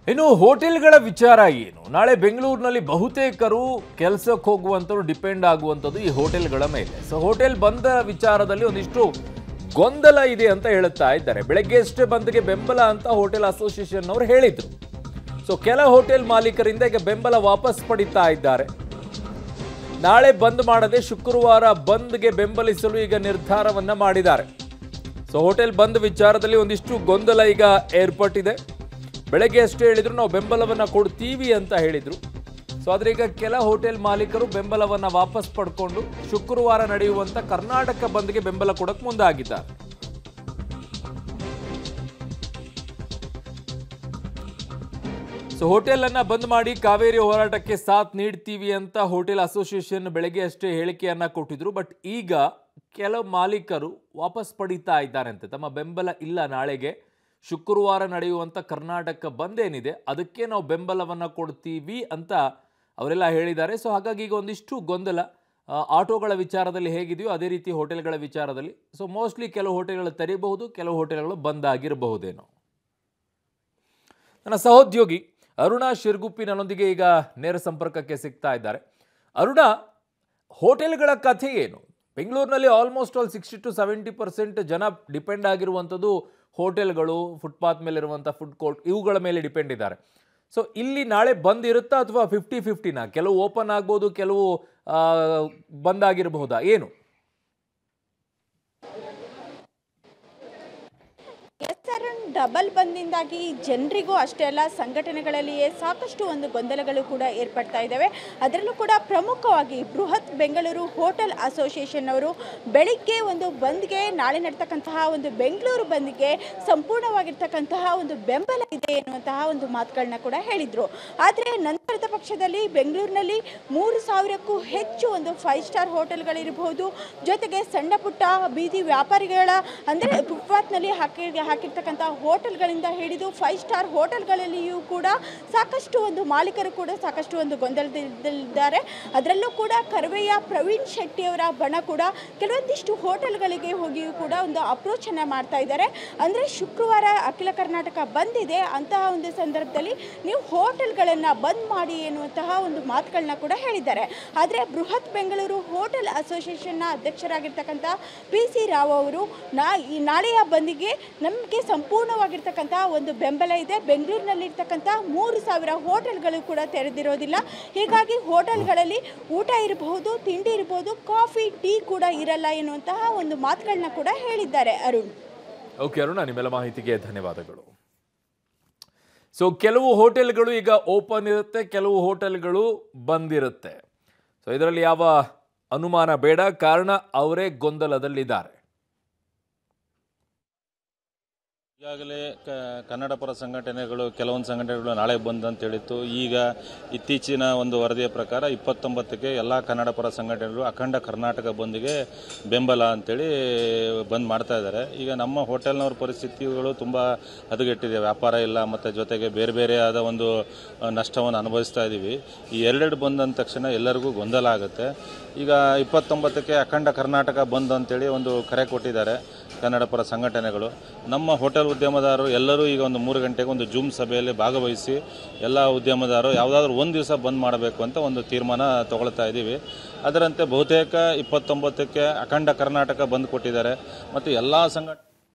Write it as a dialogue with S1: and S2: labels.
S1: ಇನ್ನು ಹೋಟೆಲ್ಗಳ ವಿಚಾರ ಏನು ನಾಳೆ ಬೆಂಗಳೂರಿನಲ್ಲಿ ಬಹುತೇಕರು ಕೆಲಸಕ್ಕೆ ಹೋಗುವಂಥವ್ರು ಡಿಪೆಂಡ್ ಆಗುವಂಥದ್ದು ಈ ಹೋಟೆಲ್ಗಳ ಮೇಲೆ ಸೊ ಹೋಟೆಲ್ ಬಂದ ವಿಚಾರದಲ್ಲಿ ಒಂದಿಷ್ಟು ಗೊಂದಲ ಇದೆ ಅಂತ ಹೇಳುತ್ತಾ ಇದ್ದಾರೆ ಬೆಳಗ್ಗೆ ಅಷ್ಟೇ ಬಂದ್ಗೆ ಬೆಂಬಲ ಅಂತ ಹೋಟೆಲ್ ಅಸೋಸಿಯೇಷನ್ ಅವರು ಹೇಳಿದ್ರು ಸೊ ಕೆಲ ಹೋಟೆಲ್ ಮಾಲೀಕರಿಂದ ಈಗ ಬೆಂಬಲ ವಾಪಸ್ ಪಡಿತಾ ಇದ್ದಾರೆ ನಾಳೆ ಬಂದ್ ಮಾಡದೆ ಶುಕ್ರವಾರ ಬಂದ್ಗೆ ಬೆಂಬಲಿಸಲು ಈಗ ನಿರ್ಧಾರವನ್ನ ಮಾಡಿದ್ದಾರೆ ಸೊ ಹೋಟೆಲ್ ಬಂದ್ ವಿಚಾರದಲ್ಲಿ ಒಂದಿಷ್ಟು ಗೊಂದಲ ಈಗ ಏರ್ಪಟ್ಟಿದೆ ಬೆಳಗ್ಗೆ ಅಷ್ಟೇ ಹೇಳಿದ್ರು ನಾವು ಬೆಂಬಲವನ್ನ ಕೊಡ್ತೀವಿ ಅಂತ ಹೇಳಿದ್ರು ಸೊ ಆದ್ರೆ ಈಗ ಕೆಲ ಹೋಟೆಲ್ ಮಾಲೀಕರು ಬೆಂಬಲವನ್ನ ವಾಪಸ್ ಪಡ್ಕೊಂಡು ಶುಕ್ರವಾರ ನಡೆಯುವಂತ ಕರ್ನಾಟಕ ಬಂದ್ಗೆ ಬೆಂಬಲ ಕೊಡಕ್ ಮುಂದಾಗಿದ್ದಾರೆ ಸೊ ಹೋಟೆಲ್ ಅನ್ನ ಬಂದ್ ಮಾಡಿ ಕಾವೇರಿ ಹೋರಾಟಕ್ಕೆ ಸಾಥ್ ನೀಡ್ತೀವಿ ಅಂತ ಹೋಟೆಲ್ ಅಸೋಸಿಯೇಷನ್ ಬೆಳಗ್ಗೆ ಅಷ್ಟೇ ಹೇಳಿಕೆಯನ್ನ ಕೊಟ್ಟಿದ್ರು ಬಟ್ ಈಗ ಕೆಲವು ಮಾಲೀಕರು ವಾಪಸ್ ಪಡಿತಾ ಇದ್ದಾರಂತೆ ತಮ್ಮ ಬೆಂಬಲ ಇಲ್ಲ ನಾಳೆಗೆ ಶುಕ್ರವಾರ ನಡೆಯುವಂತ ಕರ್ನಾಟಕ ಬಂದ್ ಏನಿದೆ ಅದಕ್ಕೆ ನಾವು ಬೆಂಬಲವನ್ನ ಕೊಡ್ತೀವಿ ಅಂತ ಅವರೆಲ್ಲ ಹೇಳಿದ್ದಾರೆ ಸೊ ಹಾಗಾಗಿ ಈಗ ಒಂದಿಷ್ಟು ಗೊಂದಲ ಆ, ಆಟೋಗಳ ವಿಚಾರದಲ್ಲಿ ಹೇಗಿದೆಯೋ ಅದೇ ರೀತಿ ಹೋಟೆಲ್ಗಳ ವಿಚಾರದಲ್ಲಿ ಸೊ ಮೋಸ್ಟ್ಲಿ ಕೆಲವು ಹೋಟೆಲ್ಗಳು ತೆರೀಬಹುದು ಕೆಲವು ಹೋಟೆಲ್ಗಳು ಬಂದ್ ಆಗಿರಬಹುದೇನೋ ನನ್ನ ಸಹೋದ್ಯೋಗಿ ಅರುಣ ಶಿರ್ಗುಪ್ಪಿ ನನ್ನೊಂದಿಗೆ ಈಗ ನೇರ ಸಂಪರ್ಕಕ್ಕೆ ಸಿಗ್ತಾ ಇದ್ದಾರೆ ಅರುಣ ಹೋಟೆಲ್ಗಳ ಕಥೆ ಏನು ಬೆಂಗಳೂರಿನಲ್ಲಿ almost all sixty to seventy percent ಜನ ಡಿಪೆಂಡ್ ಆಗಿರುವಂಥದ್ದು ಹೋಟೆಲ್ಗಳು ಫುಟ್ಪಾತ್ ಮೇಲೆ ಇರುವಂಥ ಫುಡ್ ಕೋರ್ಟ್ ಇವುಗಳ ಮೇಲೆ ಡಿಪೆಂಡ್ ಇದ್ದಾರೆ ಸೊ ಇಲ್ಲಿ ನಾಳೆ ಬಂದ್ ಇರುತ್ತಾ ಅಥವಾ ಫಿಫ್ಟಿ ಫಿಫ್ಟಿನ ಕೆಲವು ಓಪನ್ ಆಗ್ಬೋದು ಕೆಲವು ಆ, ಬಂದ್ ಆಗಿರಬಹುದಾ ಏನು
S2: ಎಸ್ ಅರುಣ್ ಡಬಲ್ ಬಂದಿಂದಾಗಿ ಜನರಿಗೂ ಅಷ್ಟೇ ಅಲ್ಲ ಸಂಘಟನೆಗಳಲ್ಲಿಯೇ ಸಾಕಷ್ಟು ಒಂದು ಗೊಂದಲಗಳು ಕೂಡ ಏರ್ಪಡ್ತಾ ಇದ್ದಾವೆ ಅದರಲ್ಲೂ ಕೂಡ ಪ್ರಮುಖವಾಗಿ ಬೃಹತ್ ಬೆಂಗಳೂರು ಹೋಟೆಲ್ ಅಸೋಸಿಯೇಷನ್ ಅವರು ಬೆಳಿಗ್ಗೆ ಒಂದು ಬಂದ್ಗೆ ನಾಳೆ ನಡ್ತಕ್ಕಂತಹ ಒಂದು ಬೆಂಗಳೂರು ಬಂದ್ಗೆ ಸಂಪೂರ್ಣವಾಗಿರ್ತಕ್ಕಂತಹ ಒಂದು ಬೆಂಬಲ ಇದೆ ಎನ್ನುವಂತಹ ಒಂದು ಮಾತುಗಳನ್ನ ಕೂಡ ಹೇಳಿದ್ರು ಆದರೆ ನಂತರದ ಪಕ್ಷದಲ್ಲಿ ಬೆಂಗಳೂರಿನಲ್ಲಿ ಮೂರು ಸಾವಿರಕ್ಕೂ ಹೆಚ್ಚು ಒಂದು ಫೈವ್ ಸ್ಟಾರ್ ಹೋಟೆಲ್ಗಳಿರಬಹುದು ಜೊತೆಗೆ ಸಣ್ಣ ಪುಟ್ಟ ಬೀದಿ ವ್ಯಾಪಾರಿಗಳ ಅಂದರೆ ಫುಟ್ಪಾತ್ನಲ್ಲಿ ಹಾಕಿ ಹಾಕಿರ್ತಕ್ಕಂಥ ಹೋಟೆಲ್ಗಳಿಂದ ಹಿಡಿದು ಫೈವ್ ಸ್ಟಾರ್ ಹೋಟೆಲ್ಗಳಲ್ಲಿಯೂ ಕೂಡ ಸಾಕಷ್ಟು ಒಂದು ಮಾಲೀಕರು ಕೂಡ ಸಾಕಷ್ಟು ಒಂದು ಗೊಂದಲದಲ್ಲಿದ್ದಾರೆ ಅದರಲ್ಲೂ ಕೂಡ ಕರವೆಯ ಪ್ರವೀಣ್ ಶೆಟ್ಟಿಯವರ ಬಣ ಕೂಡ ಕೆಲವೊಂದಿಷ್ಟು ಹೋಟೆಲ್ಗಳಿಗೆ ಹೋಗಿಯೂ ಕೂಡ ಒಂದು ಅಪ್ರೋಚನ್ನು ಮಾಡ್ತಾ ಇದ್ದಾರೆ ಅಂದರೆ ಶುಕ್ರವಾರ ಅಖಿಲ ಕರ್ನಾಟಕ ಬಂದಿದೆ ಅಂತಹ ಒಂದು ಸಂದರ್ಭದಲ್ಲಿ ನೀವು ಹೋಟೆಲ್ಗಳನ್ನು ಬಂದ್ ಮಾಡಿ ಎನ್ನುವಂತಹ ಒಂದು ಮಾತುಗಳನ್ನ ಕೂಡ ಹೇಳಿದ್ದಾರೆ ಆದರೆ ಬೃಹತ್ ಬೆಂಗಳೂರು ಹೋಟೆಲ್ ಅಸೋಸಿಯೇಷನ್ನ ಅಧ್ಯಕ್ಷರಾಗಿರ್ತಕ್ಕಂಥ ಪಿ ಸಿ ರಾವ್ ಅವರು ನಾ ಈ ನಾಳೆಯ ಬಂದಿಗೆ ನಮಗೆ ಸಂಪೂರ್ಣವಾಗಿರ್ತಕ್ಕಂಥ ಒಂದು ಬೆಂಬಲ ಇದೆ ಬೆಂಗಳೂರಿನಲ್ಲಿರ್ತಕ್ಕಂಥ ಮೂರು ಸಾವಿರ ಹೋಟೆಲ್ಗಳು ಕೂಡ ತೆರೆದಿರೋದಿಲ್ಲ ಹೀಗಾಗಿ ಹೋಟೆಲ್ಗಳಲ್ಲಿ ಊಟ ಇರಬಹುದು ತಿಂಡಿ ಇರಬಹುದು ಕಾಫಿ ಟೀ ಕೂಡ ಇರಲ್ಲ ಎನ್ನುವಂತಹ ಒಂದು ಮಾತುಗಳನ್ನ ಕೂಡ ಹೇಳಿದ್ದಾರೆ ಅರುಣ್
S1: ಓಕೆ ಅರುಣ ನಿಮ್ಮೆಲ್ಲ ಮಾಹಿತಿಗೆ ಧನ್ಯವಾದಗಳು ಸೊ ಕೆಲವು ಹೋಟೆಲ್ಗಳು ಈಗ ಓಪನ್ ಇರುತ್ತೆ ಕೆಲವು ಹೋಟೆಲ್ಗಳು ಬಂದಿರುತ್ತೆ ಸೊ ಇದರಲ್ಲಿ ಯಾವ ಅನುಮಾನ ಬೇಡ ಕಾರಣ ಅವರೇ ಗೊಂದಲದಲ್ಲಿದ್ದಾರೆ
S3: ಈಗಾಗಲೇ ಕ ಕನ್ನಡ ಪರ ಸಂಘಟನೆಗಳು ಕೆಲವೊಂದು ಸಂಘಟನೆಗಳು ನಾಳೆ ಬಂದ್ ಅಂತ ಹೇಳಿತ್ತು ಈಗ ಇತ್ತೀಚಿನ ಒಂದು ವರದಿಯ ಪ್ರಕಾರ ಇಪ್ಪತ್ತೊಂಬತ್ತಕ್ಕೆ ಎಲ್ಲ ಕನ್ನಡ ಪರ ಸಂಘಟನೆಗಳು ಅಖಂಡ ಕರ್ನಾಟಕ ಬಂದ್ಗೆ ಬೆಂಬಲ ಅಂತೇಳಿ ಬಂದ್ ಮಾಡ್ತಾ ಇದ್ದಾರೆ ಈಗ ನಮ್ಮ ಹೋಟೆಲ್ನವ್ರ ಪರಿಸ್ಥಿತಿಗಳು ತುಂಬ ಹದಗೆಟ್ಟಿದೆ ವ್ಯಾಪಾರ ಇಲ್ಲ ಮತ್ತು ಜೊತೆಗೆ ಬೇರೆ ಬೇರೆ ಆದ ಒಂದು ಅಹ್, ನಷ್ಟವನ್ನು ಅನುಭವಿಸ್ತಾ ಇದ್ದೀವಿ ಈ ಎರಡೆರಡು ಬಂದ್ ಅಂದ ತಕ್ಷಣ ಎಲ್ಲರಿಗೂ ಗೊಂದಲ ಆಗುತ್ತೆ ಈಗ ಇಪ್ಪತ್ತೊಂಬತ್ತಕ್ಕೆ ಅಖಂಡ ಕರ್ನಾಟಕ ಬಂದ್ ಅಂತೇಳಿ ಒಂದು ಕರೆ ಕೊಟ್ಟಿದ್ದಾರೆ ಕನ್ನಡ ಪರ ಸಂಘಟನೆಗಳು ನಮ್ಮ ಹೋಟೆಲ್ ಉದ್ಯಮದಾರರು ಎಲ್ಲರೂ ಈಗ ಒಂದು ಮೂರು ಗಂಟೆಗೆ ಒಂದು ಜೂಮ್ ಸಭೆಯಲ್ಲಿ ಭಾಗವಹಿಸಿ ಎಲ್ಲ ಉದ್ಯಮದಾರರು ಯಾವುದಾದ್ರೂ ಒಂದು ದಿವಸ ಬಂದ್ ಮಾಡಬೇಕು ಅಂತ ಒಂದು ತೀರ್ಮಾನ ತಗೊಳ್ತಾ ಇದ್ದೀವಿ ಅದರಂತೆ ಬಹುತೇಕ ಇಪ್ಪತ್ತೊಂಬತ್ತಕ್ಕೆ ಅಖಂಡ ಕರ್ನಾಟಕ ಬಂದ್ ಕೊಟ್ಟಿದ್ದಾರೆ ಮತ್ತು ಎಲ್ಲ ಸಂಘಟ